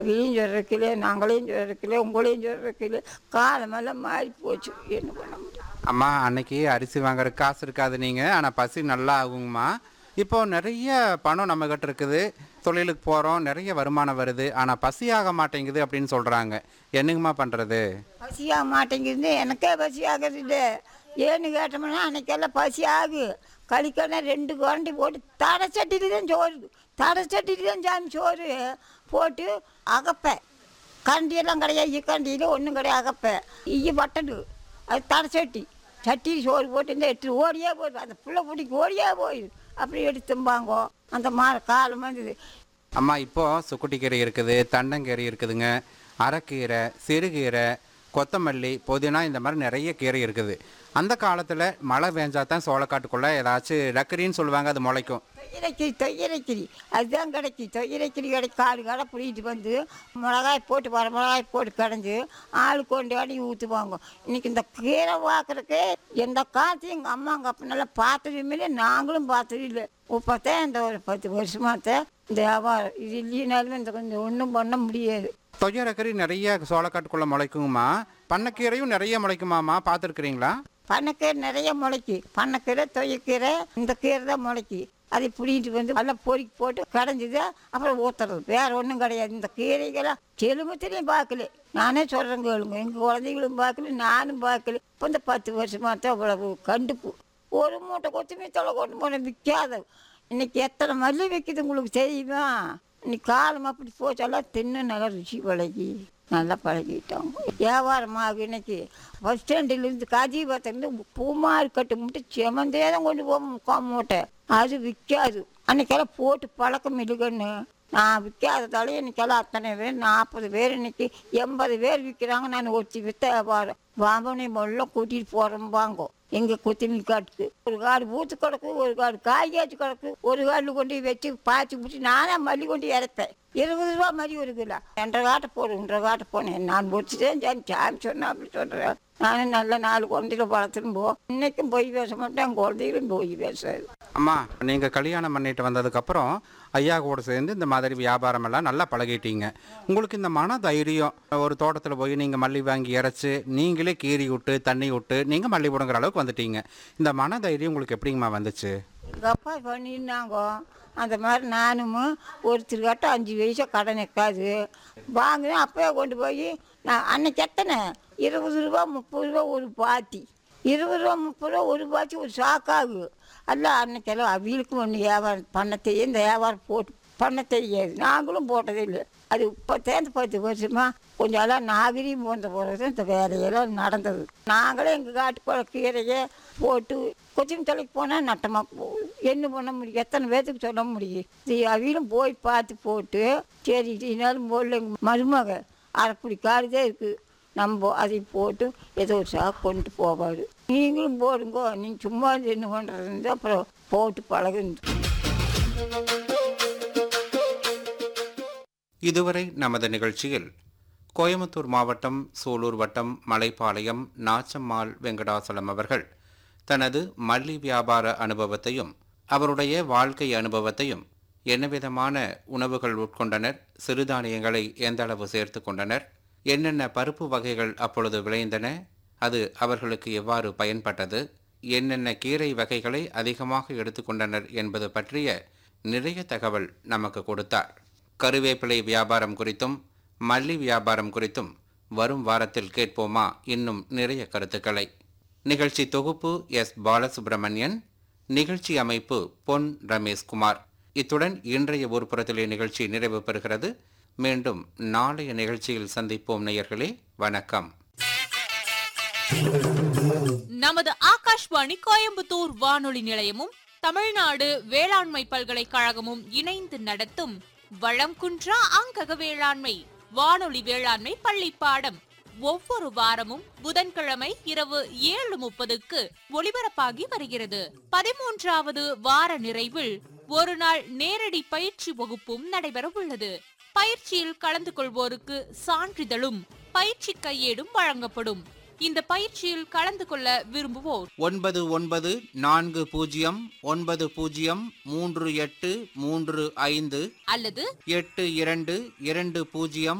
இதையும் சொல்கிறக்கில்ல நாங்களையும் சொல்கிறக்கில்ல உங்களையும் சொல்கிறக்கில்ல காலமெல்லாம் மாறி போச்சு என்ன பண்ண முடியும் அம்மா அன்னைக்கு அரிசி வாங்குற காசு இருக்காது நீங்கள் ஆனால் பசி நல்லா ஆகுங்கம்மா இப்போ நிறைய பணம் நம்மக்கிட்ட இருக்குது தொழிலுக்கு போகிறோம் நிறைய வருமானம் வருது ஆனால் பசி ஆக மாட்டேங்குது அப்படின்னு சொல்கிறாங்க என்னங்கம்மா பண்ணுறது பசியாக மாட்டேங்குது எனக்கே பசி ஆகுது இல்லை ஏன்னு கேட்டோம்னா அன்னைக்கெல்லாம் பசி ஆகு கழிக்கணா ரெண்டு குரண்டி போட்டு தடை சட்டிட்டு தான் சோறு தடை சட்டிட்டு தான் சாமி சோறு போட்டு அகப்பேன் கரண்டியெல்லாம் கிடையாது இக்கண்டியில் ஒன்றும் கிடையாது அகப்பேன் ஈய பட்டடு அது தடை சட்டி சட்டி சோறு போட்டு இந்த எடுத்து ஓடியே போயிடுது அந்த புள்ள பிடிக்கு ஓடியே போயிடுது அப்படி எடுத்தும்பாங்கோ அந்த மாதிரி காலம் வந்தது அம்மா இப்போ சுக்குட்டிக்கீரை இருக்குது தண்டங்கீரை இருக்குதுங்க அரைக்கீரை சிறுகீரை கொத்தமல்லி புதினா இந்த மாதிரி நிறைய கீரை இருக்குது அந்த காலத்தில் மழை பெஞ்சா தான் சோளக்காட்டுக்குள்ளே ஏதாச்சும் டக்கரின்னு சொல்லுவாங்க அது முளைக்கும் தொய்யரைக்கிரி தொய்யரைக்கிரி அதுதான் கிடைக்கி தொய்யரைக்கிரி கிடைக்கு காடு கடை பிடிக்கிட்டு வந்து மிளகாய் போட்டு வர மிளகாய் போட்டு கடைஞ்சி ஆள் கொண்டு வாடி ஊற்றுவாங்க இன்னைக்கு இந்த கீரை பார்க்குறக்கு எந்த காலத்தையும் எங்கள் அம்மா எங்கள் அப்பனெல்லாம் பார்த்ததுமே இல்லை நாங்களும் பார்த்தது இல்லை இப்போத்தான் இந்த ஒரு பத்து வருஷமாத்தான் இந்த வியாபாரம் இது இல்லைனாலும் இந்த கொஞ்சம் ஒன்றும் பண்ண முடியாது தொய்யரக்கறி நிறைய சோளக்காட்டுக்குள்ளே முளைக்குங்கம்மா பண்ணக்கீரையும் நிறைய முளைக்குமாம்மா பார்த்துருக்குறீங்களா பண்ணக்கீரை நிறைய முளைக்கி பண்ணக்கீரை தொய்யக்கீரை இந்த கீரை தான் முளைக்கி அதை பிடிக்கிட்டு வந்து நல்லா பொறுக்கி போட்டு கடைஞ்சிது அப்புறம் ஊற்றுறது வேற ஒன்றும் கிடையாது இந்த கீரைகளாம் செலுமத்திலையும் பார்க்கல நானே சொல்கிறேன் கேளுங்க எங்கள் குழந்தைகளும் பார்க்கல நானும் பார்க்கல இப்போ இந்த பத்து வருஷமாக தான் இவ்வளவு கண்டுப்பு ஒரு மூட்டை கொத்தமல்லி தலை கொண்டு போன விற்காத இன்னைக்கு எத்தனை மல்லி விற்கிது உங்களுக்கு தெரியுமா இன்னைக்கு காலம் அப்படி போச்செல்லாம் தின்னு நல்லா ருசி பழகி நல்லா பழகிட்டோம் வியாபாரமாக இன்னைக்கு பஸ் ஸ்டாண்டிலேருந்து காஜிபுரத்துலேருந்து பூமாரி கட்டு மட்டும் செமந்தே தான் கொண்டு போவோம் முக்கால் மூட்டை அது விற்காது அன்னைக்கெல்லாம் போட்டு பழக்கம் இல்லைங்கன்னு நான் விற்காததால இன்னைக்கெல்லாம் அத்தனை பேர் நாற்பது பேர் இன்னைக்கு எண்பது பேர் விற்கிறாங்க நான் ஒருத்தி வித்த வியாபாரம் வாம்பனை மொல்ல கூட்டிகிட்டு போகிறோம் வாங்கோ எங்கள் கொத்தமல்லி காட்டுக்கு ஒரு காடு பூத்து கிடக்கு ஒரு காடு காய் காய்ச்சி கிடக்கு ஒரு காடில் கொண்டு போய் வச்சு பாய்ச்சி பிடிச்சி நானே மல்லி கொண்டு இறப்பேன் இருபது ரூபா மாதிரி ஒரு கிலோ ரெண்டரை காட்டை போடு ஒன்றரை காட்டை போனேன் நான் பொடிச்சுட்டேன் சாமி சாமி சொன்னா அப்படி சொல்கிறேன் நானும் நல்ல நாலு குழந்தைகளை வளர்த்துன்னு போ இன்னைக்கும் பொய் பேச மாட்டேன் என் குழந்தைகளும் பொய் பேசாது அம்மா நீங்கள் கல்யாணம் பண்ணிட்டு வந்ததுக்கப்புறம் ஐயா கூட சேர்ந்து இந்த மாதிரி வியாபாரம் எல்லாம் நல்லா பழகிட்டீங்க உங்களுக்கு இந்த மன தைரியம் ஒரு தோட்டத்தில் போய் நீங்கள் மல்லி வாங்கி இறைச்சி நீங்களே கீறி விட்டு தண்ணி விட்டு நீங்கள் மல்லி விடுங்கிற அளவுக்கு வந்துட்டீங்க இந்த மன தைரியம் உங்களுக்கு எப்படிங்கம்மா வந்துச்சு எங்கள் அப்பா பண்ணியிருந்தாங்க அந்த மாதிரி நானும் ஒருத்தருக்காட்ட அஞ்சு வயசு கடன் நிற்காது வாங்கினேன் அப்போயே கொண்டு போய் நான் அன்னைக்கு எத்தனை இருபது ரூபா முப்பது ரூபா ஒரு பாத்தி இருபது ரூபா முப்பது ரூபா ஒரு பாத்தி ஒரு சாக்காகு அல்ல அன்னைக்கெல்லாம் அவங்களுக்கும் ஒன்று வியாபாரம் பண்ண தெரியும் இந்த வியாபாரம் போட்டு பண்ண தெரியாது நாங்களும் போட்டதே இல்லை அது இப்போ தேர்ந்து பத்து வருஷமா கொஞ்சம் எல்லாம் நாகரீகம் போன்ற போகிறது இந்த வேலையெல்லாம் நடந்தது நாங்களே எங்கள் காட்டுக்குள்ள கீரையை போட்டு கொச்சின் தலைக்கு போனால் நட்டமாக போகுது என்ன பண்ண முடியும் எத்தனை பேர்த்துக்கு சொல்ல முடியும் இது அவங்களும் போய் பார்த்து போட்டு சரி இதனாலும் போடல எங்கள் மருமக அரைப்படி காடுதே இருக்குது நம்ம அதை போட்டு ஏதோ ஒரு சாக்கு கொண்டு போவார் நீங்களும் போடுங்கோ நீங்கள் சும்மா இருந்து என்ன பண்ணுறது அப்புறம் போட்டு பழகுந்து இதுவரை நமது நிகழ்ச்சியில் கோயம்புத்தூர் மாவட்டம் சூலூர் வட்டம் மலைப்பாளையம் நாச்சம்மாள் வெங்கடாசலம் அவர்கள் தனது மல்லி வியாபார அனுபவத்தையும் அவருடைய வாழ்க்கை அனுபவத்தையும் என்ன விதமான உணவுகள் உட்கொண்டனர் சிறுதானியங்களை எந்த அளவு சேர்த்து கொண்டனர் என்னென்ன பருப்பு வகைகள் அப்பொழுது விளைந்தன அது அவர்களுக்கு எவ்வாறு பயன்பட்டது என்னென்ன கீரை வகைகளை அதிகமாக எடுத்துக்கொண்டனர் என்பது பற்றிய நிறைய தகவல் நமக்கு கொடுத்தார் கருவேப்பிலை வியாபாரம் குறித்தும் மல்லி வியாபாரம் குறித்தும் வரும் வாரத்தில் கேட்போமா இன்னும் நிறைய கருத்துக்களை நிகழ்ச்சி தொகுப்பு எஸ் பாலசுப்ரமணியன் நிகழ்ச்சி அமைப்பு பொன் ரமேஷ்குமார் இத்துடன் இன்றைய ஒருபுறத்திலே நிகழ்ச்சி நிறைவு பெறுகிறது மீண்டும் நாளைய நிகழ்ச்சியில் சந்திப்போம் நேயர்களே வணக்கம் நமது ஆகாஷ்வாணி கோயம்புத்தூர் வானொலி நிலையமும் தமிழ்நாடு வேளாண்மை பல்கலைக்கழகமும் இணைந்து நடத்தும் வளம் குன்றா அங்கக வேளாண்மை வானொலி வேளாண்மை பள்ளி பாடம் ஒவ்வொரு வாரமும் புதன்கிழமை இரவு ஏழு முப்பதுக்கு ஒளிபரப்பாகி வருகிறது பதிமூன்றாவது வார நிறைவில் ஒரு நாள் நேரடி பயிற்சி வகுப்பும் நடைபெற உள்ளது பயிற்சியில் கலந்து கொள்வோருக்கு சான்றிதழும் பயிற்சி கையேடும் வழங்கப்படும் இந்த பயிற்சியில் கலந்து கொள்ள விரும்புவோர் ஒன்பது ஒன்பது நான்கு பூஜ்ஜியம் ஒன்பது பூஜ்ஜியம் மூன்று எட்டு மூன்று ஐந்து அல்லது எட்டு இரண்டு இரண்டு பூஜ்ஜியம்